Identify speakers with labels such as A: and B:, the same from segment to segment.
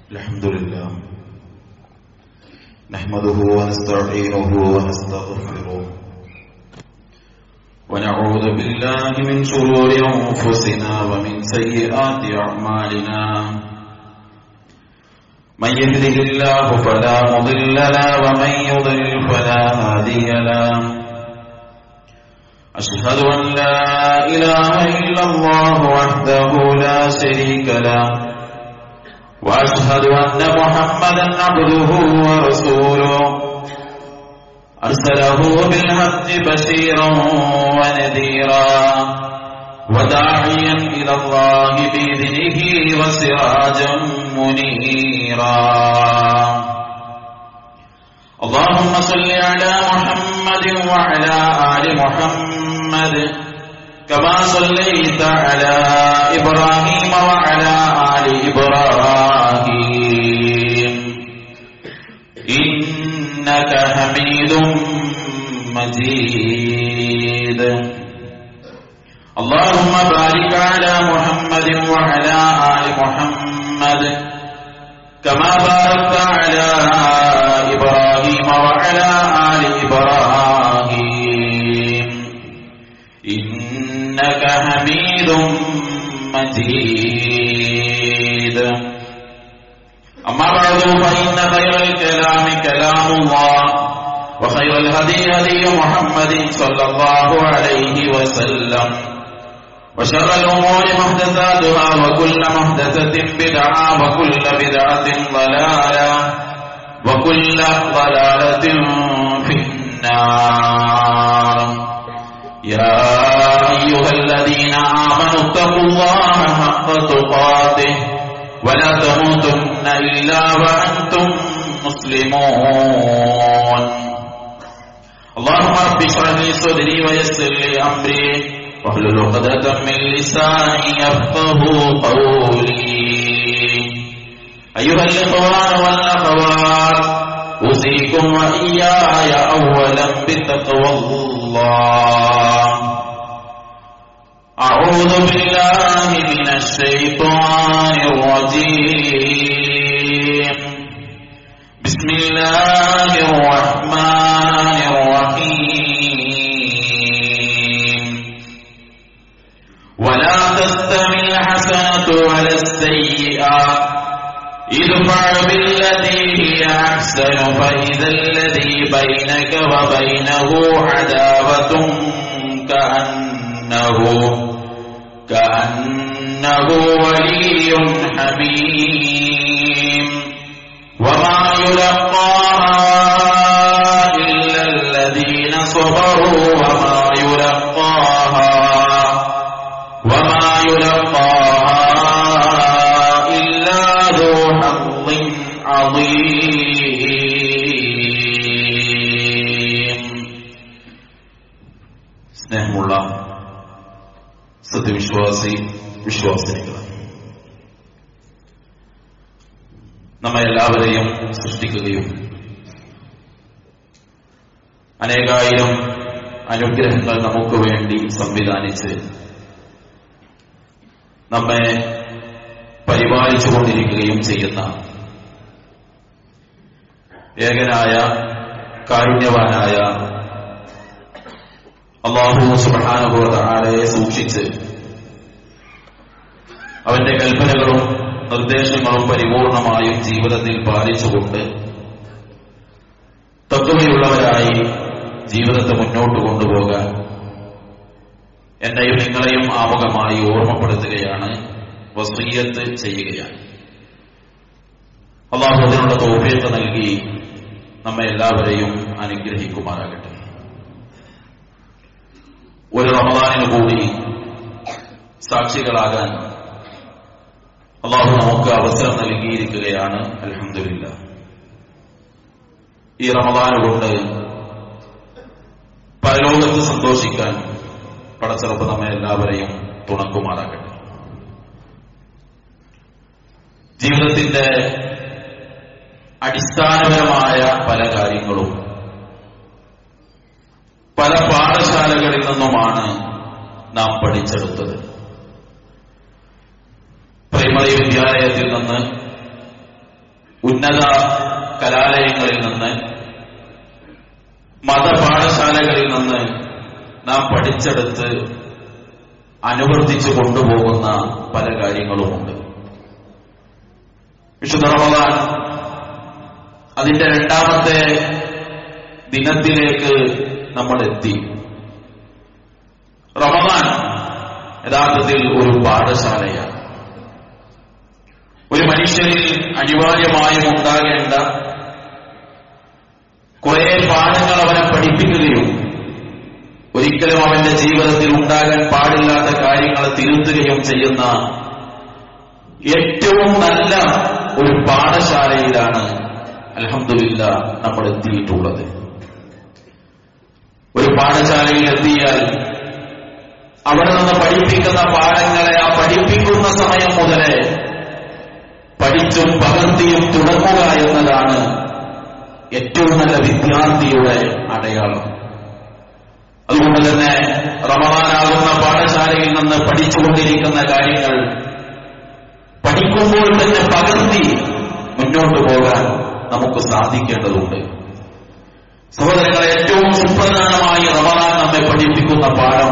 A: الحمد لله نحمده ونستعينه ونستغفره ونعوذ بالله من شرور أنفسنا ومن سيئات أعمالنا من يهده الله فلا مضل له ومن يضلل فلا هادي له أشهد أن لا إله إلا الله وحده لا شريك له وأشهد أن محمدا عبده ورسوله أرسله بالحق بشيرا ونذيرا وداعيا إلى الله بإذنه وسراجا منيرا اللهم صل على محمد وعلى آل محمد كما صليت على إبراهيم وعلى آل إبراهيم إنك حميد مجيد اللهم بارك على محمد وعلى آل محمد كما باركت على إبراهيم وعلى آل إبراهيم إنك حميد مجيد أما بعد فإن خير الكلام كلام الله وخير الهدي هدي محمد صلى الله عليه وسلم وشر الأمور محدثاتها وكل محدثة بدعة وكل بدعة ضلالة وكل ضلالة في النار يا أيها الذين آمنوا اتقوا الله حق تقاته ولا تموتن إلا وأنتم مسلمون اللهم رب اشرح لي صدري ويسر لي أمري واحلل عقدة من لساني يفقه قولي أيها الإخوان والأخوات أوصيكم وإياي أولا بتقوى الله أعوذ بالله من الشيطان الرجيم بسم الله الرحمن الرحيم ولا تستوي الحسنة ولا السيئة ادفع بالتي هي أحسن فإذا الذي بينك وبينه عداوة كأنه كأنه ولي حميم وما يلقاها إلا الذين صبروا وما يلقاها وما يلقاها إلا ذو حظ عظيم സ്നേഹമുള്ള സത്യവിശ്വാസി വിശ്വാസിനികൾ നമ്മെ എല്ലാവരെയും സൃഷ്ടിക്കുകയും അനേകായിരം അനുഗ്രഹങ്ങൾ നമുക്ക് വേണ്ടി സംവിധാനിച്ച് നമ്മെ പരിപാലിച്ചുകൊണ്ടിരിക്കുകയും ചെയ്യുന്ന ഏകനായ കാരുണ്യവാനായ അള്ളാഹു സുബാനുഭവതാരയെ സൂക്ഷിച്ച് അവന്റെ കൽപ്പനകളും നിർദ്ദേശങ്ങളും പരിപൂർണമായും ജീവിതത്തിൽ പാലിച്ചുകൊണ്ട് തത്വമയുള്ളവരായി ജീവിതത്തെ മുന്നോട്ട് കൊണ്ടുപോകാൻ എന്നെയും നിങ്ങളെയും ആമുഖമായി ഓർമ്മപ്പെടുത്തുകയാണ് വസീയത്ത് ചെയ്യുകയാണ് അള്ളാഹു അതിനുള്ള തോഫീത്ത് നൽകി നമ്മെ എല്ലാവരെയും അനുഗ്രഹിക്കുമാറാകട്ടെ ഒരു റമദാനിന് കൂടി സാക്ഷികളാകാൻ അള്ളാഹു നമുക്ക് അവസരം നൽകിയിരിക്കുകയാണ് അലഹമില്ല ഈ റമദാന് കൊണ്ട് പരലോകത്ത് സന്തോഷിക്കാൻ പടച്ചിറപ്പ് നമ്മെ എല്ലാവരെയും തുണക്കുമാറാകട്ടെ ജീവിതത്തിന്റെ അടിസ്ഥാനപരമായ പല കാര്യങ്ങളും പല പാഠശാലകളിൽ നിന്നുമാണ് നാം പഠിച്ചെടുത്തത് പ്രൈമറി വിദ്യാലയത്തിൽ നിന്ന് ഉന്നത കലാലയങ്ങളിൽ നിന്ന് മതപാഠശാലകളിൽ നിന്ന് നാം പഠിച്ചെടുത്ത് അനുവർത്തിച്ചു കൊണ്ടുപോകുന്ന പല കാര്യങ്ങളുമുണ്ട് വിശുദ്ധ റമദാൻ അതിന്റെ രണ്ടാമത്തെ ദിനത്തിലേക്ക് നമ്മൾ എത്തി റമദാൻ യഥാർത്ഥത്തിൽ ഒരു പാഠശാലയാണ് ഒരു മനുഷ്യനിൽ അനിവാര്യമായും ഉണ്ടാകേണ്ട കുറെ പാഠങ്ങൾ അവനെ പഠിപ്പിക്കുകയും ഒരിക്കലും അവന്റെ ജീവിതത്തിൽ ഉണ്ടാകാൻ പാടില്ലാത്ത കാര്യങ്ങൾ തിരുത്തുകയും ചെയ്യുന്ന ഏറ്റവും നല്ല ഒരു പാഠശാലയിലാണ് അലഹമില്ല നമ്മൾ എത്തിയിട്ടുള്ളത് ഒരു പാഠശാലയിൽ എത്തിയാൽ അവിടെ നിന്ന് പഠിപ്പിക്കുന്ന പാഠങ്ങളെ ആ പഠിപ്പിക്കുന്ന സമയം മുതലേ പഠിച്ചും പകർത്തിയും തുടങ്ങുക എന്നതാണ് ഏറ്റവും നല്ല വിദ്യാർത്ഥിയുടെ അടയാളം അതുകൊണ്ട് തന്നെ റമദാനാകുന്ന പാഠശാലയിൽ നിന്ന് പഠിച്ചുകൊണ്ടിരിക്കുന്ന കാര്യങ്ങൾ പഠിക്കുമ്പോൾ തന്നെ പകർത്തി മുന്നോട്ട് പോകാൻ നമുക്ക് സാധിക്കേണ്ടതുണ്ട് സഹോദരങ്ങളെ ഏറ്റവും സുപ്രധാനമായി റമദാൻ നമ്മെ പഠിപ്പിക്കുന്ന പാഠം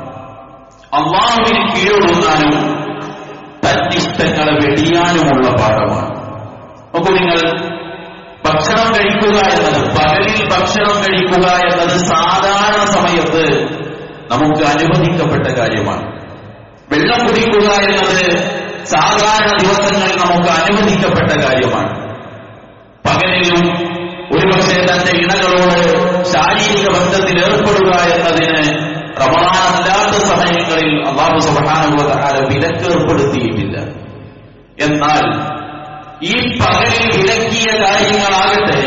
A: അള്ളാഹുവിന് കീഴൊടുങ്ങാനും തന്നിഷ്ടങ്ങളെ വെടിയാനുമുള്ള പാഠമാണ് നോക്കൂ നിങ്ങൾ ഭക്ഷണം കഴിക്കുക എന്നത് പകലിൽ ഭക്ഷണം കഴിക്കുക എന്നത് സാധാരണ സമയത്ത് നമുക്ക് അനുവദിക്കപ്പെട്ട കാര്യമാണ് വെള്ളം കുടിക്കുക എന്നത് സാധാരണ ദിവസങ്ങളിൽ നമുക്ക് അനുവദിക്കപ്പെട്ട കാര്യമാണ് പകലിലും ഒരുപക്ഷെ തന്റെ ഇണകളോട് ശാരീരിക ബന്ധത്തിൽ ഏർപ്പെടുക എന്നതിന് റമണാനല്ലാത്ത സമയങ്ങളിൽ അള്ളാഹു സുബാനുഭവ വിലക്ക് ഏർപ്പെടുത്തിയിട്ടില്ല എന്നാൽ ഈ പകലിൽ വിലക്കിയ കാര്യങ്ങളാകട്ടെ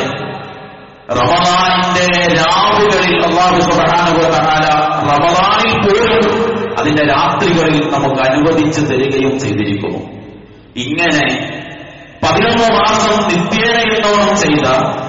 A: റമദാനിന്റെ രാവുകളിൽ അള്ളാഹു സുബാനുഭവ റമദാനിൽ പോലും അതിന്റെ രാത്രികളിൽ നമുക്ക് അനുവദിച്ചു തരികയും ചെയ്തിരിക്കുന്നു ഇങ്ങനെ പതിനൊന്ന് മാസം നിത്യേനയെന്നോണം ചെയ്ത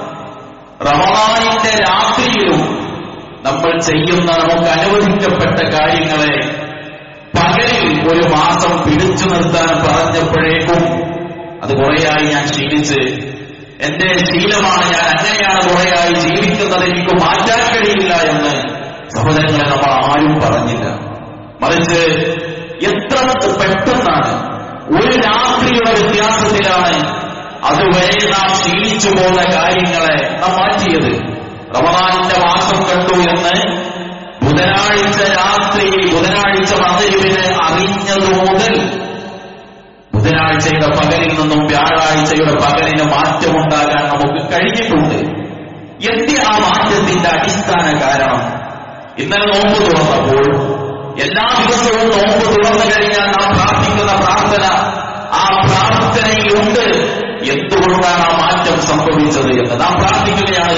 A: റമദാനിന്റെ രാത്രിയിലും നമ്മൾ ചെയ്യുന്ന നമുക്ക് അനുവദിക്കപ്പെട്ട കാര്യങ്ങളെ പകലിൽ ഒരു മാസം പിടിച്ചു നിർത്താൻ പറഞ്ഞപ്പോഴേക്കും അത് കുറേയായി ഞാൻ ശീലിച്ച് എന്റെ ശീലമാണ് ഞാൻ അങ്ങനെയാണ് കുറേയായി ജീവിക്കുന്നത് എനിക്ക് മാറ്റാൻ കഴിയില്ല എന്ന് സഹോദരങ്ങളെ നമ്മൾ ആരും പറഞ്ഞില്ല മറിച്ച് എത്ര പെട്ടെന്നാണ് ഒരു രാത്രിയുടെ വ്യത്യാസത്തിലാണ് അതുവരെ നാം ശീലിച്ചു പോകുന്ന കാര്യങ്ങളെ നാം മാറ്റിയത് റമദാനിന്റെ മാസം കണ്ടു എന്ന് ബുധനാഴ്ച രാത്രി ബുധനാഴ്ച മകരുവിന് അറിഞ്ഞതു മുതൽ ബുധനാഴ്ചയുടെ പകലിൽ നിന്നും വ്യാഴാഴ്ചയുടെ പകലിന് മാറ്റമുണ്ടാകാൻ നമുക്ക് കഴിഞ്ഞിട്ടുണ്ട് എന്റെ ആ മാറ്റത്തിന്റെ അടിസ്ഥാന കാരണം ഇന്നലെ നോമ്പ് തുറന്നപ്പോൾ എല്ലാ ദിവസവും നോമ്പ് തുറന്നു കഴിഞ്ഞാൽ നാം പ്രാർത്ഥിക്കുന്ന പ്രാർത്ഥന ആ പ്രാർത്ഥനയിലുണ്ട് എന്തുകൊണ്ടാണ് ആ മാറ്റം സംഭവിച്ചത് എന്ന് നാം പ്രാർത്ഥിക്കുകയാണ്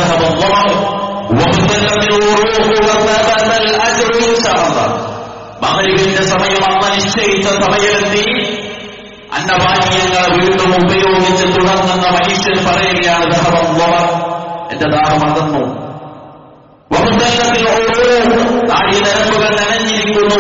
A: മകരിവിന്റെ സമയം അന്ന് നിശ്ചയിച്ച സമയമെത്തി അന്നപാനീയങ്ങൾ വീണ്ടും ഉപയോഗിച്ച് തുടങ്ങുന്ന മനുഷ്യൻ പറയുകയാണ് ദഹവം എന്റെ ദാഹം അകന്നു താടി നരമ്പുകൾ നനഞ്ഞിരിക്കുന്നു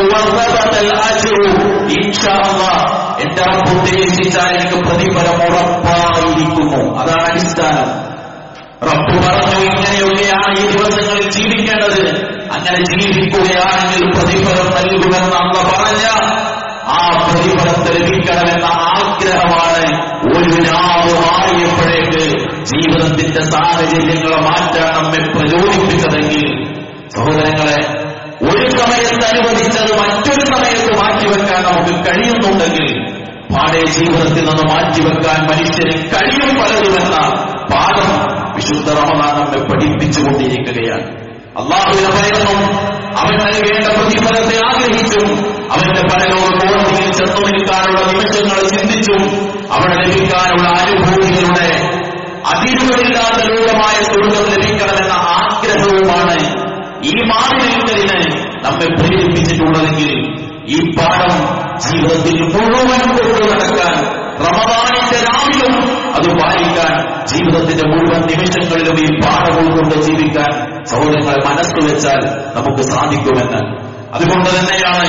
A: എന്റെ റബ്ബ് ഉദ്ദേശിച്ചാൽ എനിക്ക് പ്രതിഫലം ഉറപ്പായിരിക്കുന്നു അതാണ് അടിസ്ഥാനം റബ്ബ് പറഞ്ഞു ഇങ്ങനെയൊക്കെയാണ് ഈ ദിവസങ്ങളിൽ ജീവിക്കേണ്ടത് അങ്ങനെ ജീവിക്കുകയാണെങ്കിൽ പ്രതിഫലം നൽകുമെന്ന് അമ്മ പറഞ്ഞ ആ പ്രതിഫലത്തെ ലഭിക്കണമെന്ന ആഗ്രഹമാണ് ഒരു രാവ് മാറിയപ്പോഴേക്ക് ജീവിതത്തിന്റെ സാഹചര്യങ്ങളെ മാറ്റാൻ നമ്മെ പ്രചോദിപ്പിച്ചതെങ്കിൽ സഹോദരങ്ങളെ ഒരു സമയത്ത് അനുവദിച്ചത് മറ്റൊരു സമയത്ത് മാറ്റിവെക്കാൻ നമുക്ക് കഴിയുന്നുണ്ടെങ്കിൽ പാടെ ജീവിതത്തിൽ നിന്ന് മാറ്റിവെക്കാൻ മനുഷ്യന് കഴിയും പലതുമെന്ന പാഠം വിശുദ്ധ റമദാൻ നമ്മെ പഠിപ്പിച്ചുകൊണ്ടിരിക്കുകയാണ് അള്ളാഹുവിനെ പറയുന്നു അവൻ നൽകേണ്ട പ്രതിഫലത്തെ ആഗ്രഹിച്ചും അവന്റെ പരലോക കോടതിയിൽ ചെന്നു നിൽക്കാനുള്ള നിമിഷങ്ങൾ ചിന്തിച്ചും അവിടെ ലഭിക്കാനുള്ള അനുഭൂതികളുടെ അതിരുകളില്ലാത്ത ലോകമായ സ്വർഗം ലഭിക്കണമെന്ന ആഗ്രഹവുമാണ് ഈ മാറിനിൽക്കലിന് നമ്മെ പ്രേരിപ്പിച്ചിട്ടുള്ളതെങ്കിൽ ഈ പാഠം ജീവിതത്തിൽ മുഴുവൻ കൊണ്ടു നടക്കാൻ റമദാനിന്റെ രാവിലും അത് പാലിക്കാൻ ജീവിതത്തിന്റെ മുഴുവൻ നിമിഷങ്ങളിലും ഈ പാഠം ഉൾക്കൊണ്ട് ജീവിക്കാൻ സഹോദരങ്ങളെ മനസ്സ് വെച്ചാൽ നമുക്ക് സാധിക്കുമെന്ന് അതുകൊണ്ട് തന്നെയാണ്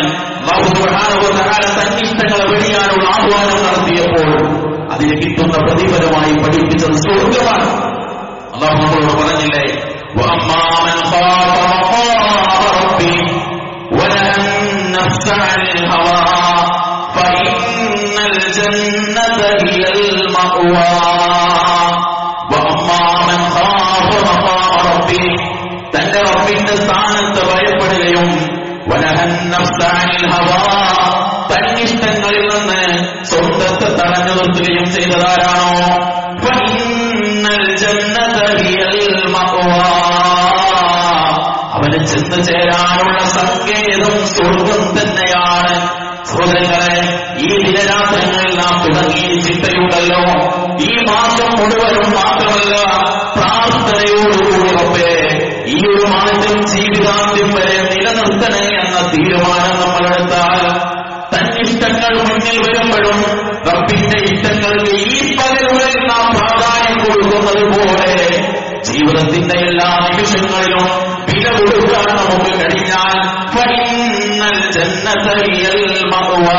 A: തന്നിഷ്ടങ്ങളെ വെടിയാനുള്ള ആഹ്വാനം നടത്തിയപ്പോൾ അതിന് കിട്ടുന്ന പ്രതിഫലമായി പഠിപ്പിച്ചത് അള്ളാഹു നമ്മളോട് പറഞ്ഞില്ലേ وأما من خاف مقام ربه ونهى النفس عن الهوى فإن الجنة هي المأوى وأما من خاف مقام ربه തന്റെ റബ്ബിന്റെ സ്ഥാനത്ത് ഭയപ്പെടുകയും വനഹൻ നഫ്സ അനിൽ ഹവാ തന്നിഷ്ടങ്ങളിൽ നിന്ന് സ്വന്തത്തെ തടഞ്ഞു നിർത്തുകയും ചെയ്തതാരാണോ ഫഇന്നൽ ജന്നത ഹിയൽ മഅ്വാ. അവന് ചെന്ന് ചേരാനുള്ള സങ്കേതം സ്വർഗം തന്നെയാണ് സഹോദരങ്ങളെ ഈ ദിനരാത്രങ്ങളിൽ നാം തുടങ്ങിയ ചിന്തയുണ്ടല്ലോ ഈ മാസം മുഴുവനും മാത്രമല്ല പ്രാർത്ഥനയോടുകൂടി റബ്ബേ ഈ ഒരു മാറ്റം ജീവിതാന്ത്യം വരെ നിലനിർത്തണേ എന്ന തീരുമാനം നമ്മളെടുത്താൽ തന്നിഷ്ടങ്ങൾ മുന്നിൽ വരുമ്പോഴും റബ്ബിന്റെ ഇഷ്ടങ്ങൾക്ക് ഈ പകലുകളിൽ നാം പ്രാധാന്യം കൊടുക്കുന്നത് പോലെ ജീവിതത്തിന്റെ എല്ലാ നിമിഷങ്ങളിലും വില കൊടുക്കാൻ നമുക്ക് കഴിഞ്ഞാൽ ഫഇന്നൽ ജന്നത ഹിയൽ മഅ്വാ.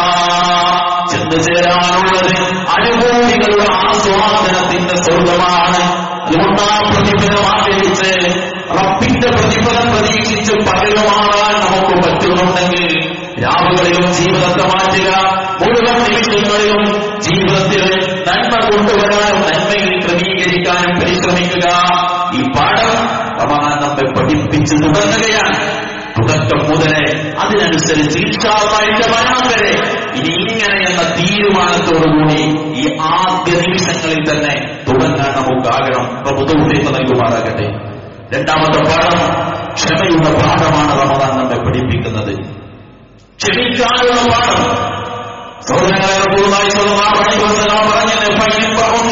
A: ചെന്ന് ചേരാനുള്ളത് അനുഭൂതികളുടെ ആസ്വാദനത്തിന്റെ സ്വർഗമാണ് അതുകൊണ്ട് ആ പ്രതിഫലം ആഗ്രഹിച്ച് റബ്ബിന്റെ പ്രതിഫലം പ്രതീക്ഷിച്ച് പകലുമാറാൻ നമുക്ക് പറ്റുന്നുണ്ടെങ്കിൽ രാവുകളിലും ജീവിതത്തെ മാറ്റുക മുഴുവൻ നിമിഷങ്ങളിലും ജീവിതത്തിൽ നന്മ കൊണ്ടുവരാനും നന്മയിൽ ക്രമീകരിക്കാനും പരിശ്രമിക്കുക ഈ പാഠം റമദാൻ നമ്മെ പഠിപ്പിച്ച് തുടങ്ങുകയാണ് തുടക്കം മുതലേ അതിനനുസരിച്ച് ഇൻഷാല്ലാഹിന്റെ മരണം വരെ ഇനി ഇങ്ങനെ എന്ന തീരുമാനത്തോടുകൂടി ഈ ആദ്യ നിമിഷങ്ങളിൽ തന്നെ തുടങ്ങാൻ നമുക്കാകണം പ്രബുദ്ധ നൽകുമാറാകട്ടെ രണ്ടാമത്തെ പാഠം ക്ഷമയുടെ പാഠമാണ് റമദാൻ നമ്മെ പഠിപ്പിക്കുന്നത് ക്ഷമിക്കാനുള്ള പാഠം സഹോദരങ്ങളെ റസൂലുള്ളാഹി സ്വല്ലല്ലാഹു അലൈഹി വസല്ലം പറഞ്ഞത് ഫഇൻബഹും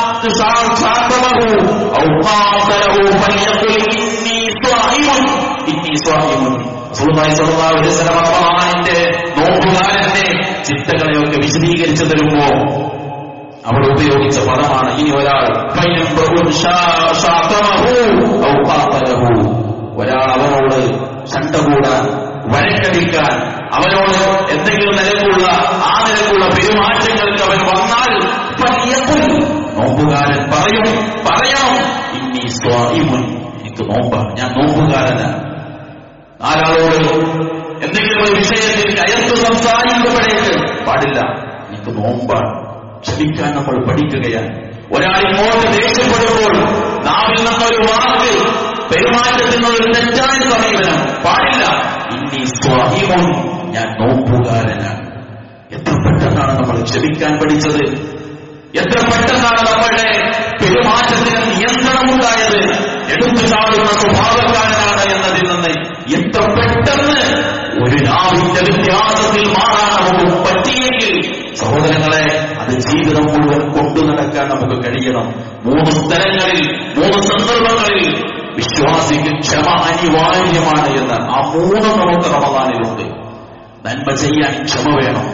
A: ശാത്തമഹു ഔ ഖാതലഹു ഫലിയഖുൽ ഇന്നി സ്വാഹിമുൻ ഇന്നി സ്വാഹിമുൻ റസൂലുള്ളാഹി സ്വല്ലല്ലാഹു അലൈഹി വസല്ലം റമദാനിന്റെ നോമ്പുകാരന്റെ ചിന്തകളെയൊക്കെ വിശദീകരിച്ചു തരുമ്പോ അവിടെ ഉപയോഗിച്ച പദമാണ് ഇനി ഒരാൾ ഫൈനംബഹും ശാത്തമഹു ഔ ഖാതലഹു ഒരാൾ അവനോട് ശണ്ട കൂടാൻ വഴക്കടിക്കാൻ അവനോട് എന്തെങ്കിലും നിലക്കുള്ള ആ നിലക്കുള്ള പെരുമാറ്റങ്ങൾക്ക് അവൻ വന്നാൽ ഫലിയഖുൽ. നോമ്പുകാരൻ പറയും പറയണം ഇന്നീ സ്വാഹിമുൻ എനിക്ക് നോമ്പാണ് ഞാൻ നോമ്പുകാരനാണ് ആരാളോട് എന്തെങ്കിലും ഒരു വിഷയത്തിൽ കയർത്തു സംസാരിക്കുമ്പോഴേക്ക് പാടില്ല എനിക്ക് നോമ്പാണ് ക്ഷമിക്കാൻ നമ്മൾ പഠിക്കുകയാണ് ഒരാൾ ഇങ്ങോട്ട് ദേഷ്യപ്പെടുമ്പോൾ നാവിൽ നിന്നൊരു വാക്ക് പെരുമാറ്റത്തിൽ നിന്നൊരു തെറ്റായ സമീപനം പാടില്ല ഇനി സ്വാഹിമോൻ ഞാൻ നോമ്പുകാരനാണ് എത്ര പെട്ടെന്നാണ് നമ്മൾ ക്ഷമിക്കാൻ പഠിച്ചത് എത്ര പെട്ടെന്നാണ് നമ്മളുടെ പെരുമാറ്റത്തിന് നിയന്ത്രണമുണ്ടായത് എടുത്തു ചാടുന്ന സ്വഭാവക്കാരനാണ് എന്നതിൽ നിന്ന് എത്ര പെട്ടെന്ന് ഒരു നാവിന്റെ വ്യത്യാസത്തിൽ മാറാൻ നമുക്ക് പറ്റിയെങ്കിൽ സഹോദരങ്ങളെ അത് ജീവിതം മുഴുവൻ കൊണ്ടു നടക്കാൻ നമുക്ക് കഴിയണം മൂന്ന് സ്ഥലങ്ങളിൽ മൂന്ന് സന്ദർഭങ്ങളിൽ വിശ്വാസിക്ക് ക്ഷമ അനിവാര്യമാണ് എന്ന് ആ മൂന്നും നമുക്ക് റമദാനിലുണ്ട് നന്മ ചെയ്യാൻ ക്ഷമ വേണം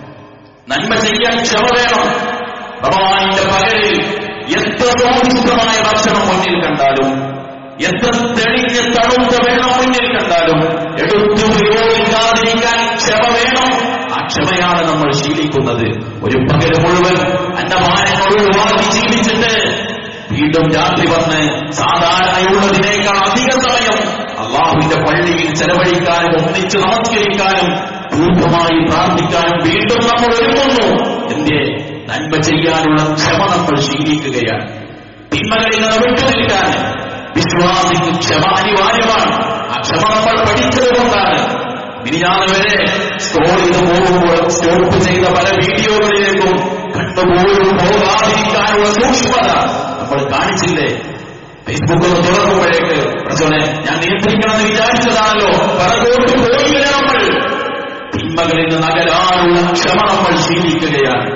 A: നന്മ ചെയ്യാൻ ക്ഷമ വേണം റമദാനിന്റെ പകലിൽ എത്ര സ്വാദിഷ്ടമായ ഭക്ഷണം മുന്നിൽ കണ്ടാലും എത്ര തെളിഞ്ഞ തണുത്ത വെള്ളം മുന്നിൽ കണ്ടാലും എടുത്തു ഉപയോഗിക്കാതിരിക്കാൻ ക്ഷമ വേണം ആ ക്ഷമയാണ് നമ്മൾ ശീലിക്കുന്നത് ഒരു പകല് മുഴുവൻ അന്നമാനങ്ങൾ ഒഴിവാക്കി ജീവിച്ചിട്ട് വീണ്ടും രാത്രി വന്ന് സാധാരണയുള്ളതിനേക്കാൾ അധിക സമയം അള്ളാഹുവിന്റെ പള്ളിയിൽ ചെലവഴിക്കാനും ഒന്നിച്ച് നമസ്കരിക്കാനും ദീർഘമായി പ്രാർത്ഥിക്കാനും വീണ്ടും നമ്മൾ ഒരുങ്ങുന്നു എന്തേ നന്മ ചെയ്യാനുള്ള ക്ഷമ നമ്മൾ ശീലിക്കുകയാണ് തിന്മകളിൽ നിന്ന് വിട്ടുനിൽക്കാൻ വിശ്വാസിക്ക് ക്ഷമ അനിവാര്യമാണ് ആ ക്ഷമ നമ്മൾ പഠിച്ചത് കൊണ്ടാണ് മിനിഞ്ഞാന്ന് വരെ സ്ക്രോൾ ചെയ്ത് പോകുമ്പോൾ സ്റ്റോപ്പ് ചെയ്ത പല വീഡിയോകളിലേക്കും കണ്ടുപോലും പോകാതിരിക്കാനുള്ള സൂക്ഷ്മത നമ്മൾ കാണിച്ചില്ലേ ഫേസ്ബുക്ക് ഒന്ന് തുറക്കുമ്പോഴേക്ക് പ്രചോദനെ ഞാൻ നിയന്ത്രിക്കണമെന്ന് വിചാരിച്ചതാണല്ലോ പറകോട്ട് പോയില്ല നമ്മൾ തിന്മകളിൽ നിന്ന് അകലാനുള്ള ക്ഷമ നമ്മൾ ശീലിക്കുകയാണ്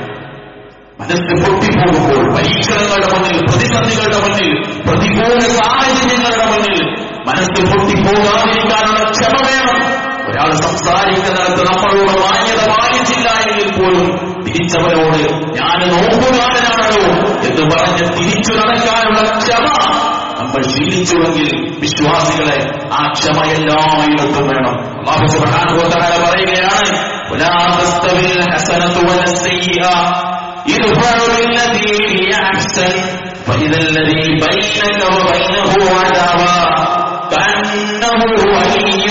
A: മനസ്സ് പൊട്ടിപ്പോകുമ്പോൾ പരീക്ഷണങ്ങളുടെ മുന്നിൽ പ്രതിസന്ധികളുടെ മുന്നിൽ പ്രതികൂല സാഹചര്യങ്ങളുടെ മുന്നിൽ മനസ്സ് പൊട്ടിപ്പോകാതിരിക്കാനുള്ള ക്ഷമ വേണം ഒരാൾ സംസാരിക്കുന്നിടത്ത് നമ്മളോട് മാന്യത പാലിച്ചില്ല എങ്കിൽ പോലും തിരിച്ചവരോട് ഞാൻ നോക്കുകാരനാണല്ലോ എന്ന് പറഞ്ഞ് തിരിച്ചു നടക്കാനുള്ള ക്ഷമ നമ്മൾ ശീലിച്ചുവെങ്കിൽ വിശ്വാസികളെ ആ ക്ഷമ എല്ലായിടത്തും വേണം അള്ളാഹു സുബ്ഹാനഹു വ തആല പറയുകയാണ് ولا تستوي الحسنة ولا السيئة ادفع بالتي هي أحسن فإذا الذي بينك وبينه عداوة كأنه ولي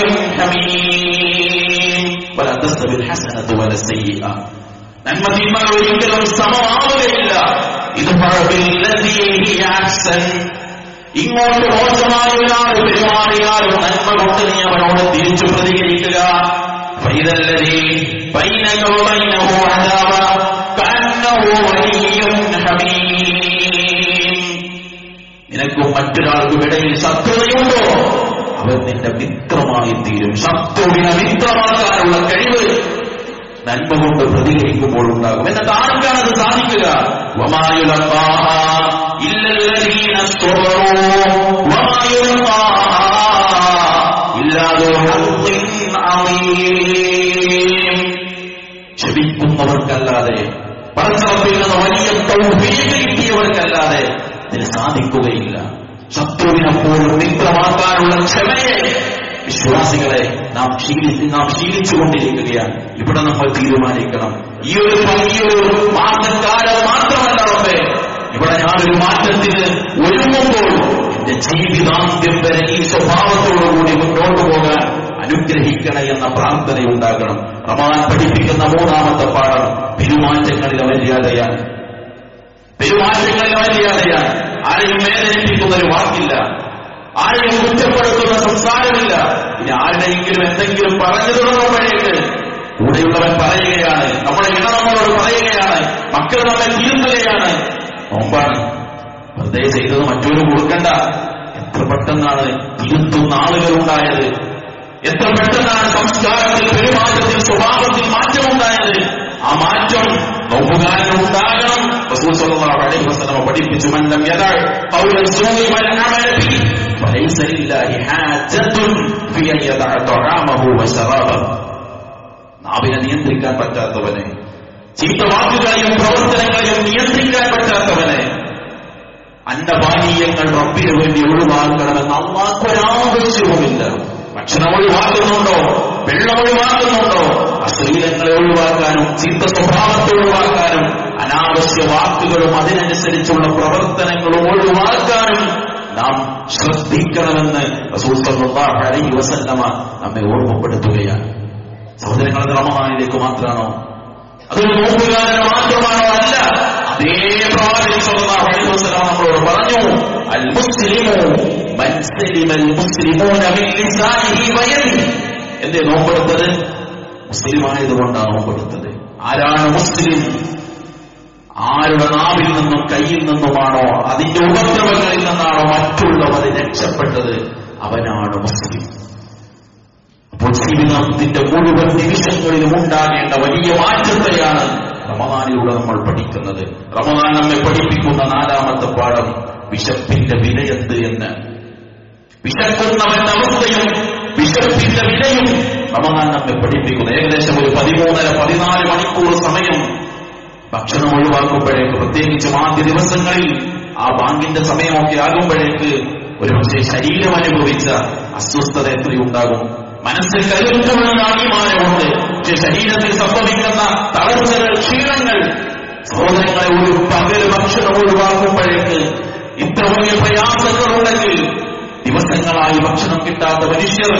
A: حميم ولا تستوي الحسنة ولا السيئة നന്മ തിന്മകൾ ഒരിക്കലും സമമാവുകയില്ല ഇത് അഹ്സൻ ഇങ്ങോട്ട് മോശമായ ഒരാൾ പെരുമാറിയാലും നന്മ കൊണ്ട് നീ അവനോട് തിരിച്ചു പ്രതികരിക്കുക ഫൈതല്ലതീ ബൈനക വബൈനഹു അദാവ കഅന്നഹു വലിയ്യുൻ ഹമീം നിനക്കും മറ്റൊരാൾക്കും ഇടയിൽ ശത്രുതയുണ്ടോ അവൻ നിന്റെ മിത്രമായി തീരും ശത്രുവിനെ മിത്രമാക്കാനുള്ള കഴിവ് നന്മ കൊണ്ട് പ്രതികരിക്കുമ്പോൾ ഉണ്ടാകും എന്നിട്ട് ആർക്കാണ് അത് സാധിക്കുക വമായുലഖാഹ ഇല്ലല്ലദീന സ്വബറൂ വമായുലഖാഹ ഇല്ലാ ദു ഹദ്ദിൻ അളീം ക്ഷമിക്കുന്നവർക്കല്ലാതെ പടച്ചറപ്പിൽ നിന്ന് വലിയ തൗഫീഖ് കിട്ടിയവർക്കല്ലാതെ ഇതിന് സാധിക്കുകയില്ല ശത്രുവിനെപ്പോഴും മിത്രമാക്കാനുള്ള ക്ഷമയെ വിശ്വാസികളെ നാം ശീലിച്ച് നാം ശീലിച്ചുകൊണ്ടിരിക്കുകയാണ് ഇവിടെ നമ്മൾ തീരുമാനിക്കണം ഈ ഒരു ഈ ഒരു മാസക്കാലം മാത്രമല്ല റബ്ബേ ഇവിടെ ഞാനൊരു മാറ്റത്തിന് ഒരുങ്ങുമ്പോൾ എന്റെ ജീവിതാന്ത്യം വരെ ഈ സ്വഭാവത്തോടുകൂടി മുന്നോട്ട് പോകാൻ അനുഗ്രഹിക്കണേ എന്ന പ്രാർത്ഥനയുണ്ടാകണം റമാൻ പഠിപ്പിക്കുന്ന മൂന്നാമത്തെ പാഠം പെരുമാറ്റങ്ങളിലെ മര്യാദയാണ് പെരുമാറ്റങ്ങളിലെ മര്യാദയാണ് ആരെയും വേദനിപ്പിക്കുന്ന ഒരു വാക്കില്ല ആരെയും കുറ്റപ്പെടുത്തുന്ന സംസാരമില്ല ഇനി ആരുടെയെങ്കിലും എന്തെങ്കിലും പറഞ്ഞു തുടങ്ങുമ്പോഴേക്ക് കൂടെയുള്ളവൻ പറയുകയാണ് നമ്മുടെ ഇണ നമ്മളോട് പറയുകയാണ് മക്കൾ നമ്മെ തീർക്കുകയാണ് നോമ്പാണ് വെറുതെ ചെയ്തത് മറ്റൊരു കൊടുക്കണ്ട എത്ര പെട്ടെന്നാണ് തിരുത്തുന്ന ആളുകൾ ഉണ്ടായത് എത്ര പെട്ടെന്നാണ് സംസ്കാരത്തിൽ പെരുമാറ്റത്തിൽ സ്വഭാവത്തിൽ മാറ്റമുണ്ടായത് ആ മാറ്റം നോമ്പുകാരന് ഉണ്ടാകണം റസൂൽ സല്ലല്ലാഹു അലൈഹി വസല്ലം പഠിപ്പിച്ചു മൻ ലം യദഅ ഖൗല സൂഇ വൽ അമല ബി ഫലൈസ ലില്ലാഹി ഹാജത്തുൻ ഫി അൻ യദഅ തഅമഹു വ ശറാബഹു നാവിനെ നിയന്ത്രിക്കാൻ പറ്റാത്തവനെ ചീത്ത വാക്കുകളെയും പ്രവർത്തനങ്ങളെയും നിയന്ത്രിക്കാൻ പറ്റാത്തവനെ അന്നപാനീയങ്ങൾ റബ്ബിന് വേണ്ടി ഒഴിവാക്കണമെന്ന് അള്ളാഹ്ക്കൊരാവശ്യവുമില്ല ഭക്ഷണം ഒഴിവാക്കുന്നുണ്ടോ വെള്ളം ഒഴിവാക്കുന്നുണ്ടോ അശ്ലീലങ്ങളെ ഒഴിവാക്കാനും ചീത്ത സ്വഭാവത്തെ ഒഴിവാക്കാനും അനാവശ്യ വാക്കുകളും അതിനനുസരിച്ചുള്ള പ്രവർത്തനങ്ങളും ഒഴിവാക്കാനും നാം ശ്രദ്ധിക്കണമെന്ന് റസൂൽ സല്ലല്ലാഹു അലൈഹി വസല്ലമ നമ്മെ ഓർമ്മപ്പെടുത്തുകയാണ് സഹോദരങ്ങളെ റമദാനിലേക്ക് മാത്രമാണോ അതൊരു നോമ്പുകാരന് മാത്രമാണോ അല്ല അതേ പ്രവാചകൻ സല്ലല്ലാഹു അലൈഹി വസല്ലം നമ്മളോട് പറഞ്ഞു അൽ മുസ്ലിമു മൻ സലിമ അൽ മുസ്ലിമൂന മിൻ ലിസാനിഹി വയദിഹി എന്തേ നോമ്പെടുത്തത് മുസ്ലിം ആയതുകൊണ്ടാണ് നോമ്പെടുത്തത് ആരാണ് മുസ്ലിം ആരുടെ നാവിൽ നിന്നും കയ്യിൽ നിന്നുമാണോ അതിന്റെ ഉപദ്രവങ്ങളിൽ നിന്നാണോ മറ്റുള്ളവർ രക്ഷപ്പെട്ടത് അവനാണ് മുസ്ലിം അപ്പോൾ ജീവിതത്തിന്റെ മുഴുവൻ നിമിഷങ്ങളിലും ഉണ്ടാകേണ്ട വലിയ മാറ്റത്തെയാണ് റമദാനിലൂടെ നമ്മൾ പഠിക്കുന്നത് റമദാൻ നമ്മെ പഠിപ്പിക്കുന്ന നാലാമത്തെ പാഠം വിശപ്പിന്റെ വിലയെന്ത് എന്ന് വിശക്കുന്നവന്റെ അവസ്ഥയും വിശപ്പിന്റെ വിലയും റമദാൻ നമ്മെ പഠിപ്പിക്കുന്നു ഏകദേശം ഒരു പതിമൂന്നര പതിനാല് മണിക്കൂർ സമയം ഭക്ഷണം ഒഴിവാക്കുമ്പോഴേക്ക് പ്രത്യേകിച്ചും ആദ്യ ദിവസങ്ങളിൽ ആ ബാങ്കിന്റെ സമയമൊക്കെ ആകുമ്പോഴേക്ക് ഒരുപക്ഷെ ശരീരം അനുഭവിച്ച അസ്വസ്ഥത എത്രയുണ്ടാകും മനസ്സിൽ കരുത്തുള്ള നാണ്യമാനമുണ്ട് പക്ഷെ ശരീരത്തിൽ സംഭവിക്കുന്ന തളർച്ചകൾ ക്ഷീണങ്ങൾ സഹോദരങ്ങളെ ഒരു പകൽ ഭക്ഷണം ഒഴിവാക്കുമ്പോഴേക്ക് ഇത്ര വലിയ പ്രയാസങ്ങളുണ്ടെങ്കിൽ ദിവസങ്ങളായി ഭക്ഷണം കിട്ടാത്ത മനുഷ്യർ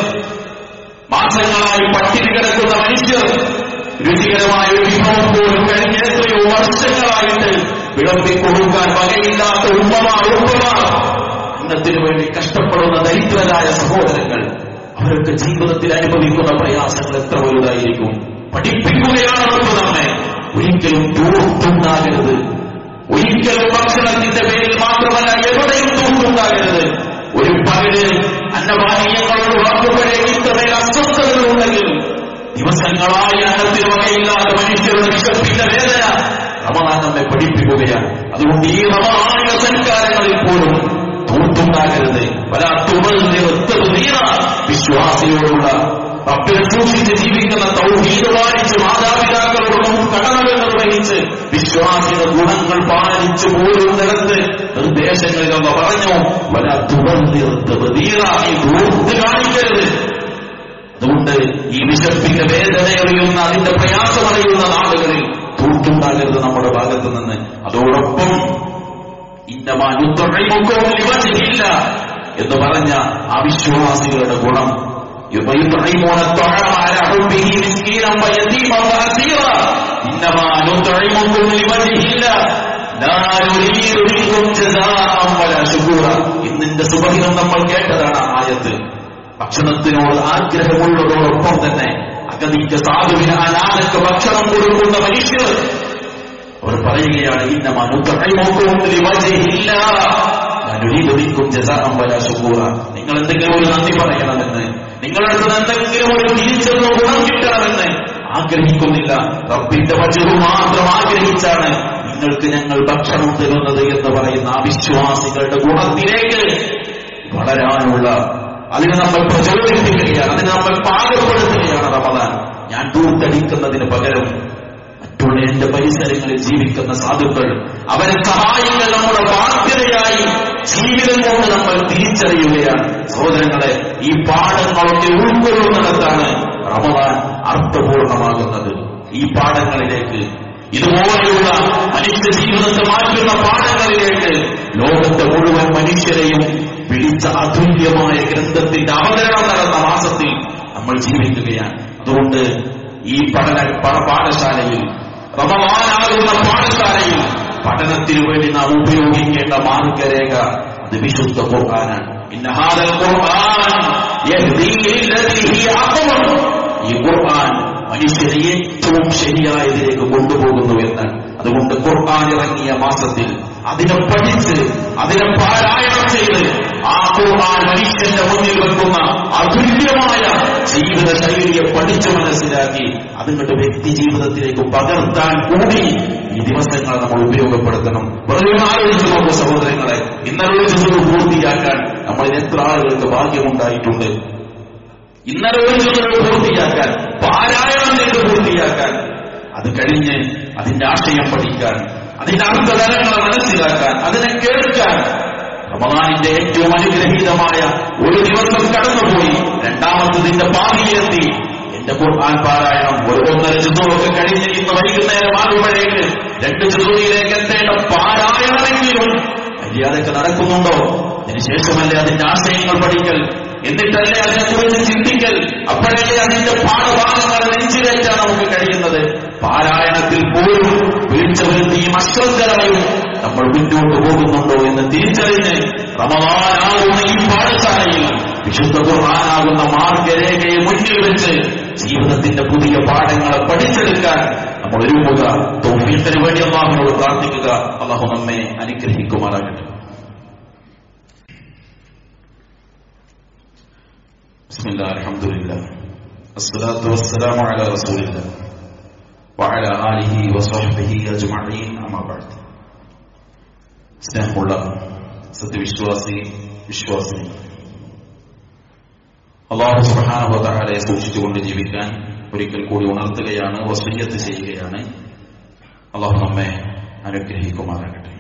A: മാസങ്ങളായി പട്ടിണി കിടക്കുന്ന മനുഷ്യർ രുചികരമായ ഒരു വിഭവം പോലും കഴിഞ്ഞ എത്രയോ വർഷങ്ങളായിട്ട് വിളമ്പി കൊടുക്കാൻ വകയില്ലാത്ത ഉമ്മമാർ ഉപ്പമാർ അന്നത്തിനു വേണ്ടി കഷ്ടപ്പെടുന്ന ദരിദ്രരായ സഹോദരങ്ങൾ അവരൊക്കെ ജീവിതത്തിൽ അനുഭവിക്കുന്ന പ്രയാസങ്ങൾ എത്ര വലുതായിരിക്കും പഠിപ്പിക്കുകയാണ് നമുക്ക് നമ്മെ ഒരിക്കലും ദൂർത്തുണ്ടാകരുത് ഒരിക്കലും ഭക്ഷണത്തിന്റെ പേരിൽ മാത്രമല്ല എവിടെയും ദൂർത്തുണ്ടാകരുത് ഒരു പകല് അന്നപാനീയങ്ങൾ ഒഴിവാക്കുമ്പോഴേക്ക് ഇത്രമേൽ അസ്വസ്ഥതകളുണ്ടെങ്കിൽ ദിവസങ്ങളായി അന്നത്തിന് വകയില്ലാത്ത മനുഷ്യരുടെ വിശപ്പിന്റെ വേദന റമദാൻ നമ്മെ പഠിപ്പിക്കുകയാണ് അതുകൊണ്ട് ഈ റമദാനിക സൽക്കാരങ്ങളിൽ പോലും തൂർത്തുണ്ടാകരുത് വലാത്തുകൾ തീര വിശ്വാസിയോടുള്ള റബ്ബിനെ സൂക്ഷിച്ച് ജീവിക്കുന്ന തൗഹീദ് പാലിച്ച് മാതാപിതാക്കളോടൊപ്പം കടനകൾ നിർവഹിച്ച് വിശ്വാസിയുടെ ഗുണങ്ങൾ പാലിച്ച് പോരുന്നിടത്ത് നിർദ്ദേശങ്ങളിൽ ഒന്ന് പറഞ്ഞു വലാത്തുകൾ തീര ഈ ദൂർത്ത് കാണിക്കരുത് അതുകൊണ്ട് ഈ വിശപ്പിന്റെ വേദന അറിയുന്ന അതിന്റെ പ്രയാസം അറിയുന്ന നാളുകളിൽ തൂട്ടുണ്ടാകരുത് നമ്മുടെ ഭാഗത്ത് നിന്ന് അതോടൊപ്പം ഇന്നമാ നുത്ഇമുക്കും ലിവജ്ഹില്ല എന്ന് പറഞ്ഞ അവിശ്വാസികളുടെ ഗുണം يطعمون الطعام على حبه مسكينا ويتيما واسيرا انما نطعمكم لوجه الله لا نريد منكم جزاء ولا شكورا ഇന്നിന്റെ സുബഹിനം നമ്മൾ കേട്ടതാണ് ആ ആയത്ത് ഭക്ഷണത്തിനോട് ആഗ്രഹമുള്ളതോടൊപ്പം തന്നെ അഗതിക്ക് സാധുവിന് അനാഥക്ക് ഭക്ഷണം കൊടുക്കുന്ന മനുഷ്യർ അവർ പറയുകയാണ് നിങ്ങൾ എന്തെങ്കിലും ഒരു നന്ദി പറയണമെന്ന് നിങ്ങളുടെ അടുത്ത് എന്തെങ്കിലും ഒരു തിരിച്ചൊരു ഗുണം കിട്ടണമെന്ന് ആഗ്രഹിക്കുന്നില്ല റബ്ബിന്റെ വചനം മാത്രം ആഗ്രഹിച്ചാണ് നിങ്ങൾക്ക് ഞങ്ങൾ ഭക്ഷണം തരുന്നത് എന്ന് പറയുന്ന ആ വിശ്വാസികളുടെ ഗുണത്തിലേക്ക് വളരാനുള്ള അതിനെ നമ്മൾ പ്രചോദിപ്പിക്കുകയാണ് അതിനെ നമ്മൾ പാകപ്പെടുത്തുകയാണ് റമദാൻ ഞാൻ ദൂർത്തടിക്കുന്നതിന് പകരം മറ്റുള്ള എന്റെ പരിസരങ്ങളിൽ ജീവിക്കുന്ന സാധുക്കൾ അവരെ സഹായിക്കൽ നമ്മുടെ ബാധ്യതയായി ജീവിതം കൊണ്ട് നമ്മൾ തിരിച്ചറിയുകയാണ് സഹോദരങ്ങളെ ഈ പാഠങ്ങളൊക്കെ ഉൾക്കൊള്ളുന്നിടത്താണ് റമദാൻ അർത്ഥപൂർണമാകുന്നത് ഈ പാഠങ്ങളിലേക്ക് ഇതുപോലെയുള്ള മനുഷ്യ ജീവിതത്തെ മാറ്റുന്ന പാഠങ്ങളിലേക്ക് ലോകത്തെ മുഴുവൻ മനുഷ്യരെയും വിളിച്ച അതുല്യമായ ഗ്രന്ഥത്തിന്റെ അവതരണം നടന്ന മാസത്തിൽ നമ്മൾ ജീവിക്കുകയാണ് അതുകൊണ്ട് ഈ പഠന പ- പാഠശാലയിൽ റമവാനാകുന്ന പാഠശാലയിൽ പഠനത്തിനു വേണ്ടി നാം ഉപയോഗിക്കേണ്ട മാർഗരേഖ അത് വിശുദ്ധ ഖുർആനാണ് ഇന്ന ഹാദൽ ഖുർആൻ യഹ്ദീ ലില്ലതീ ഹിയ അഖ്വം ഈ ഖുർആൻ മനുഷ്യനെ ഏറ്റവും ശരിയായതിലേക്ക് കൊണ്ടുപോകുന്നു എന്നാണ് അതുകൊണ്ട് ഖുർആൻ ഇറങ്ങിയ മാസത്തിൽ അതിനെ പഠിച്ച് അതിനെ പാരായണം ചെയ്ത് ആ ഖുർആൻ മനുഷ്യന്റെ മുന്നിൽ വെക്കുന്ന അതുല്യമായ ജീവിത ശൈലിയെ പഠിച്ചു മനസ്സിലാക്കി അതിങ്ങോട്ട് വ്യക്തി ജീവിതത്തിലേക്ക് പകർത്താൻ കൂടി ഈ ദിവസങ്ങൾ നമ്മൾ ഉപയോഗപ്പെടുത്തണം വെറുതെ ഒന്ന് ആലോചിച്ച് നോക്കൂ സഹോദരങ്ങളെ ഇന്നലെ ഒരു പൂർത്തിയാക്കാൻ നമ്മളിൽ എത്ര ആളുകൾക്ക് ഭാഗ്യമുണ്ടായിട്ടുണ്ട് ഇന്നലെ ഒരു ചുമതല പൂർത്തിയാക്കാൻ പാരായണം ചെയ്ത് പൂർത്തിയാക്കാൻ അത് കഴിഞ്ഞ് അതിന്റെ ആശയം പഠിക്കാൻ അതിന്റെ അർത്ഥതലങ്ങളെ മനസ്സിലാക്കാൻ അതിനെ കേൾക്കാൻ റമദാനിന്റെ ഏറ്റവും അനുഗ്രഹീതമായ ഒരു ദിവസം കടന്നുപോയി രണ്ടാമത്തതിന്റെ പാതിയിലെത്തി എന്റെ ഖുർആൻ പാരായണം ഒരു ഒന്നര ചുതൂറൊക്കെ കഴിഞ്ഞ് ഇന്ന് വൈകുന്നേരം ആകുമ്പോഴേക്ക് രണ്ട് ചുതൂരിയിലേക്ക് എത്തേണ്ട പാരായണമെങ്കിലും മര്യാദക്ക് നടക്കുന്നുണ്ടോ അതിനുശേഷമല്ലേ അതിന്റെ ആശയങ്ങൾ പഠിക്കൽ എന്നിട്ടല്ലേ അതിനെക്കുറിച്ച് ചിന്തിക്കൽ അപ്പോഴല്ലേ അതിന്റെ പാഠഭാഗങ്ങൾ നെഞ്ചിലേറ്റാൻ നമുക്ക് കഴിയുന്നത് പാരായണത്തിൽ പോലും വീഴ്ച വരുത്തിയും അശ്രദ്ധരായും നമ്മൾ മുന്നോട്ട് പോകുന്നുണ്ടോ എന്ന് തിരിച്ചറിഞ്ഞ് റമവാനാകുന്ന ഈ പാഠശാലയിൽ വിശുദ്ധ ഖുർആനാകുന്ന മാർഗരേഖയെ മുന്നിൽ വെച്ച് ജീവിതത്തിന്റെ പുതിയ പാഠങ്ങളെ പഠിച്ചെടുക്കാൻ നമ്മൾ ഒരുങ്ങുക തോഫീത്തിന് വേണ്ടി അള്ളാഹുവിനോട് പ്രാർത്ഥിക്കുക അള്ളാഹു നമ്മെ അനുഗ്രഹിക്കുമാറാകട്ടെ بسم الله الحمد لله الصلاة والسلام على رسول الله وعلى آله وصحبه أجمعين أما بعد സ്നേഹമുള്ള സത്യവിശ്വാസി വിശ്വാസി അള്ളാഹു സുബാനുഭവത്താലെ സൂക്ഷിച്ചുകൊണ്ട് ജീവിക്കാൻ ഒരിക്കൽ കൂടി ഉണർത്തുകയാണ് വസീയത്ത് ചെയ്യുകയാണ് അള്ളാഹു നമ്മെ അനുഗ്രഹിക്കുമാറാകട്ടെ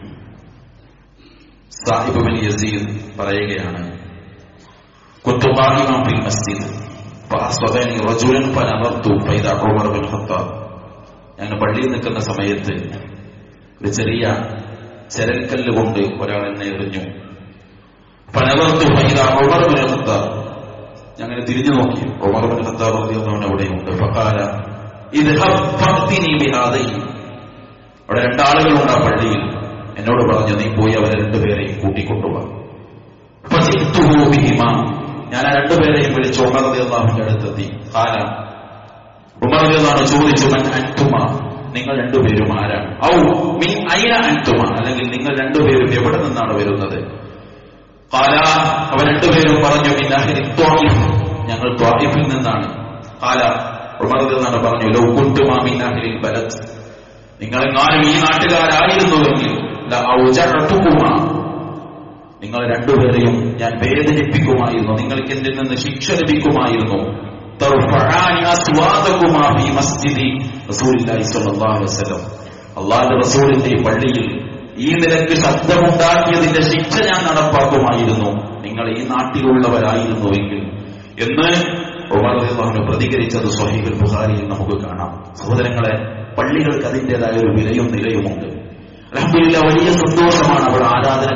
A: സാഹിബ് ബിൻ യസീദ് പറയുകയാണ് كنت قائما في المسجد فأصابني رجل فنظرت فإذا عمر بن الخطاب ഞാൻ പള്ളിയിൽ നിൽക്കുന്ന സമയത്ത് ഒരു ചെറിയ ചരൽക്കല്ല് കൊണ്ട് ഒരാൾ എന്നെ എറിഞ്ഞു പനവർത്ത് ഫൈദ ഉമർ ബിൻ ഖത്താബ് ഞങ്ങനെ തിരിഞ്ഞു നോക്കി ഉമർ ബിൻ ഖത്താബ് റളിയല്ലാഹു അവിടെയുണ്ട് ഫഖാല ഇദ്ഹബ് ഫഅ്തിനി ബിഹാദൈ അവിടെ രണ്ടാളുകളുണ്ട് ആ പള്ളിയിൽ എന്നോട് പറഞ്ഞു നീ പോയി അവരെ രണ്ടുപേരെയും കൂട്ടിക്കൊണ്ടുപോകാം ഫജിത്തുഹു ബിഹിമാ ഞാൻ ആ രണ്ടുപേരെയും വിളിച്ച് ഉമർ റളിയല്ലാഹുവിന്റെ അടുത്തെത്തി ഖാല ഉമർ റളിയല്ലാഹു ചോദിച്ചു മൻ അൻതുമ നിങ്ങൾ രണ്ടുപേരും ആരാണ് ഔ മിൻ ഐന അൻതുമ അല്ലെങ്കിൽ നിങ്ങൾ രണ്ടുപേരും എവിടെ നിന്നാണ് വരുന്നത് ഖാല അവർ രണ്ടുപേരും പറഞ്ഞു മിൻ അഹ്ലി ത്വായിഫ് ഞങ്ങൾ ത്വായിഫിൽ നിന്നാണ് ഖാല ഉമർ റളിയല്ലാഹു പറഞ്ഞു ലൗ കുൻതുമാ മിൻ അഹ്ലിൽ ബലദ് നിങ്ങളെങ്ങാനും ഈ നാട്ടുകാരായിരുന്നുവെങ്കിൽ ല ഔജഅതുകുമാ നിങ്ങൾ രണ്ടുപേരെയും ഞാൻ വേദനിപ്പിക്കുമായിരുന്നു നിങ്ങൾക്ക് എന്നിൽ നിന്ന് ശിക്ഷ ലഭിക്കുമായിരുന്നു തർഫഅനി അസ്വാദകുമാ ഫീ മസ്ജിദി റസൂലുള്ളാഹി സ്വല്ലല്ലാഹു അലൈഹി വസല്ലം അള്ളാഹുവിന്റെ റസൂലിന്റെ ഈ പള്ളിയിൽ ഈ നിലക്ക് ശബ്ദമുണ്ടാക്കിയതിന്റെ ശിക്ഷ ഞാൻ നടപ്പാക്കുമായിരുന്നു നിങ്ങൾ ഈ നാട്ടിലുള്ളവരായിരുന്നുവെങ്കിൽ എന്ന് ഉമർ റളിയല്ലാഹു പ്രതികരിച്ചത് സ്വഹീബുൽ ബുഖാരിയിൽ നമുക്ക് കാണാം സഹോദരങ്ങളെ പള്ളികൾക്ക് അതിൻ്റെതായ ഒരു വിലയും നിലയുമുണ്ട് അലഹമില്ല വലിയ സന്തോഷമാണ് അവർ ആരാധന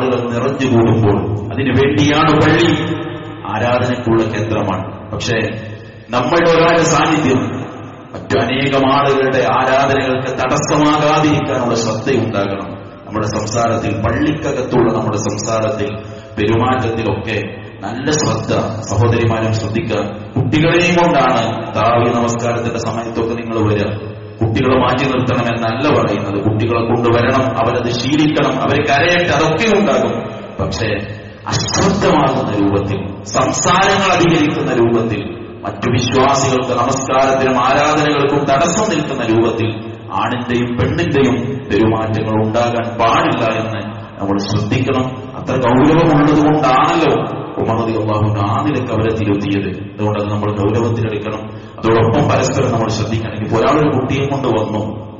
A: ആളുകൾ നിറഞ്ഞുകൂടുമ്പോൾ അതിനു വേണ്ടിയാണ് പള്ളി ആരാധനയ്ക്കുള്ള കേന്ദ്രമാണ് പക്ഷേ നമ്മളുടെ ഒരാളുടെ സാന്നിധ്യം മറ്റു അനേകം ആളുകളുടെ ആരാധനകൾക്ക് തടസ്സമാകാതിരിക്കാനുള്ള ശ്രദ്ധയുണ്ടാകണം നമ്മുടെ സംസാരത്തിൽ പള്ളിക്കകത്തുള്ള നമ്മുടെ സംസാരത്തിൽ പെരുമാറ്റത്തിലൊക്കെ നല്ല ശ്രദ്ധ സഹോദരിമാരും ശ്രദ്ധിക്കുക കുട്ടികളെയും കൊണ്ടാണ് താവി നമസ്കാരത്തിന്റെ സമയത്തൊക്കെ നിങ്ങൾ വരിക കുട്ടികളെ മാറ്റി നിർത്തണം എന്നല്ല പറയുന്നത് കുട്ടികളെ കൊണ്ടുവരണം അവരത് ശീലിക്കണം അവരെ കരയട്ടെ അതൊക്കെ ഉണ്ടാകും പക്ഷേ അശ്രദ്ധമാകുന്ന രൂപത്തിൽ സംസാരങ്ങൾ അധികരിക്കുന്ന രൂപത്തിൽ മറ്റു വിശ്വാസികൾക്ക് നമസ്കാരത്തിനും ആരാധനകൾക്കും തടസ്സം നിൽക്കുന്ന രൂപത്തിൽ ആണിന്റെയും പെണ്ണിന്റെയും പെരുമാറ്റങ്ങൾ ഉണ്ടാകാൻ പാടില്ല എന്ന് നമ്മൾ ശ്രദ്ധിക്കണം അത്ര ഗൗരവമുള്ളത് കൊണ്ടാണല്ലോ ഉമർദി അള്ളാഹുവിന് ആ നിലക്ക് അവരെ തിരുത്തിയത് അതുകൊണ്ട് അത് നമ്മൾ ഗൗരവത്തിലെടുക്കണം അതോടൊപ്പം പരസ്പരം നമ്മൾ ശ്രദ്ധിക്കണം ഇപ്പോൾ ഒരാളൊരു കുട്ടിയെ കൊണ്ട് വന്നു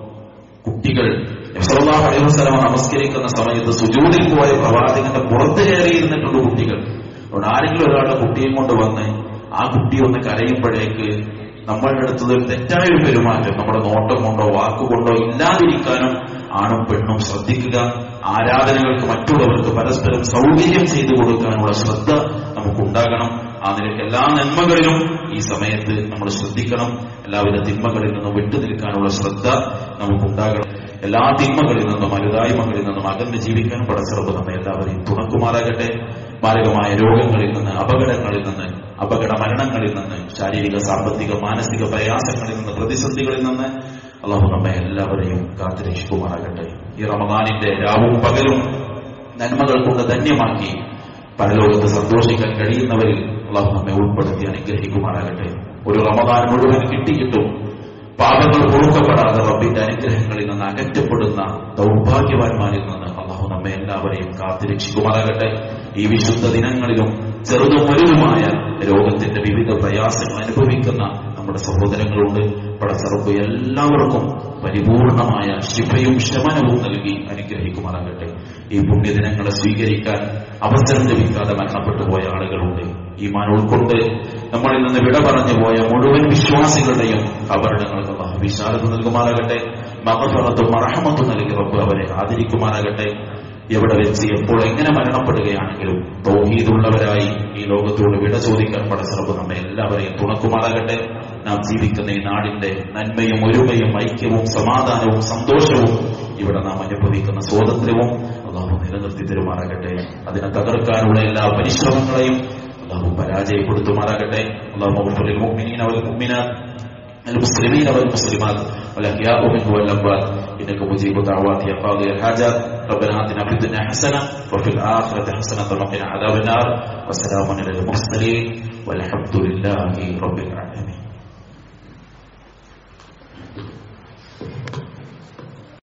A: കുട്ടികൾ യഹ്സലാഹു അലൈഹി വസല്ലമ നമസ്കരിക്കുന്ന സമയത്ത് സുജൂദിൽ പോയ പ്രവാചകന്റെ പുറത്ത് കയറിയിരുന്നിട്ടുണ്ട് കുട്ടികൾ അതുകൊണ്ട് ആരെങ്കിലും ഒരാളുടെ കുട്ടിയെ കൊണ്ട് വന്ന് ആ കുട്ടി ഒന്ന് കരയുമ്പോഴേക്ക് നമ്മളുടെ അടുത്തത് ഒരു തെറ്റായ ഒരു പെരുമാറ്റം നമ്മുടെ നോട്ടം കൊണ്ടോ വാക്കുകൊണ്ടോ ഇല്ലാതിരിക്കാനും ആണും പെണ്ണും ശ്രദ്ധിക്കുക ആരാധനകൾക്ക് മറ്റുള്ളവർക്ക് പരസ്പരം സൗകര്യം ചെയ്തു കൊടുക്കാനുള്ള ശ്രദ്ധ നമുക്കുണ്ടാകണം ആ നിലയ്ക്ക് എല്ലാ നന്മകളിലും ഈ സമയത്ത് നമ്മൾ ശ്രദ്ധിക്കണം എല്ലാവിധ തിന്മകളിൽ നിന്നും വിട്ടുനിൽക്കാനുള്ള ശ്രദ്ധ നമുക്കുണ്ടാകണം എല്ലാ തിന്മകളിൽ നിന്നും അരുതായ്മകളിൽ നിന്നും അകന്ന് ജീവിക്കാനും പടച്ചിറപ്പ് നമ്മെ എല്ലാവരെയും തുണക്കുമാറാകട്ടെ മാരകമായ രോഗങ്ങളിൽ നിന്ന് അപകടങ്ങളിൽ നിന്ന് അപകട മരണങ്ങളിൽ നിന്ന് ശാരീരിക സാമ്പത്തിക മാനസിക പ്രയാസങ്ങളിൽ നിന്ന് പ്രതിസന്ധികളിൽ നിന്ന് അള്ളാഹു നമ്മെ എല്ലാവരെയും കാത്തുരക്ഷിക്കുമാറാകട്ടെ ഈ റമദാനിന്റെ രാവും പകലും നന്മകൾ കൊണ്ട് ധന്യമാക്കി പരലോകത്ത് സന്തോഷിക്കാൻ കഴിയുന്നവരിൽ അള്ളാഹു നമ്മെ ഉൾപ്പെടുത്തി അനുഗ്രഹിക്കുമാറാകട്ടെ ഒരു റമദാൻ മുഴുവൻ കിട്ടിയിട്ടും പാപങ്ങൾ പൊറുക്കപ്പെടാതെ റബ്ബിന്റെ അനുഗ്രഹങ്ങളിൽ നിന്ന് അകറ്റപ്പെടുന്ന ദൗർഭാഗ്യവാന്മാരിൽ നിന്ന് അള്ളാഹു നമ്മെ എല്ലാവരെയും കാത്തുരക്ഷിക്കുമാറാകട്ടെ ഈ വിശുദ്ധ ദിനങ്ങളിലും ചെറുതും വലുതുമായ രോഗത്തിന്റെ വിവിധ പ്രയാസങ്ങൾ അനുഭവിക്കുന്ന നമ്മുടെ സഹോദരങ്ങളുണ്ട് പടച്ചറപ്പ് എല്ലാവർക്കും പരിപൂർണമായ ശിഫയും ശമനവും നൽകി അനുഗ്രഹിക്കുമാറാകട്ടെ ഈ പുണ്യദിനങ്ങളെ സ്വീകരിക്കാൻ അവസരം ലഭിക്കാതെ മരണപ്പെട്ടു പോയ ആളുകളുണ്ട് ഈമാൻ ഉൾക്കൊണ്ട് നമ്മളിൽ നിന്ന് വിട പറഞ്ഞു പോയ മുഴുവൻ വിശ്വാസികളുടെയും അപകടങ്ങൾക്ക് അള്ളാഹു വിശാലത നൽകുമാറാകട്ടെ മകഫറത്തും മറഹമത്തും നൽകി റബ്ബ് അവരെ ആദരിക്കുമാറാകട്ടെ എവിടെ വെച്ച് എപ്പോൾ എങ്ങനെ മരണപ്പെടുകയാണെങ്കിലും തൗഹീദുള്ളവരായി ഈ ലോകത്തോട് വിട ചോദിക്കാൻ പടച്ചിറപ്പ് നമ്മെ എല്ലാവരെയും തുണക്കുമാറാകട്ടെ നാം ജീവിക്കുന്ന ഈ നാടിന്റെ നന്മയും ഒരുമയും ഐക്യവും സമാധാനവും സന്തോഷവും ഇവിടെ നാം അനുഭവിക്കുന്ന സ്വാതന്ത്ര്യവും അള്ളാഹു നിലനിർത്തി തരുമാറാകട്ടെ അതിനെ തകർക്കാനുള്ള എല്ലാ പരിശ്രമങ്ങളെയും അള്ളാഹു പരാജയപ്പെടുത്തുമാറാകട്ടെ അള്ളാഹു മുഅ്മിനീന വൽ മുഅ്മിനാത്ത് المسلمين والمسلمات والأحياء منه والأموات إنك مجيب دعوات يا قاضي الحاجات ربنا آتنا في الدنيا حسنة وفي الآخرة حسنة وقنا عذاب النار وسلام على المرسلين والحمد لله رب العالمين